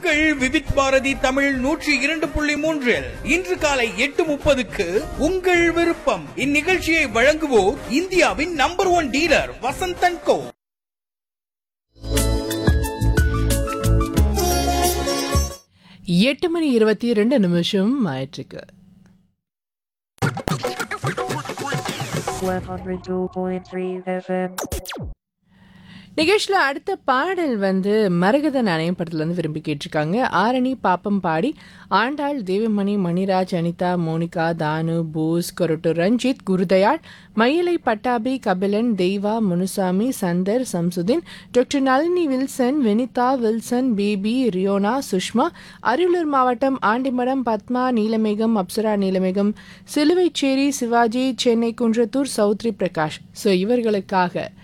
உங்கள் விவித் பாரதி தமிழ் நூற்றி இரண்டு புள்ளி மூன்றில் இன்று காலை எட்டு முப்பதுக்கு உங்கள் விருப்பம் இந்நிகழ்ச்சியை வழங்குவோர் இந்தியாவின் number one dealer Vasanthan co எட்டு மணி இருபத்தி ரெண்டு நிமிஷம் ஆயிற்றுக்கு 102.3 FM. நிகழ்ச்சியில் அடுத்த பாடல் வந்து மரகத நாணயம் படத்துலேருந்து விரும்பி கேட்டிருக்காங்க Arani Pappam Padi Andal Devamani Maniraj Anitha Monika Thanu Bose Korattu Ranjith Gurudayal Mylai Pattabi Kabilan Deiva Munusamy Chandar Samsudeen doctor Nalini Wilson Venitha Wilson baby Riona Sushma Ariyalur மாவட்டம் ஆண்டிமடம் பத்மா நீலமேகம் அப்சரா நீலமேகம் சிலுவைச்சேரி சிவாஜி சென்னை குன்றத்தூர் சௌத்ரி பிரகாஷ் ஸோ இவர்களுக்காக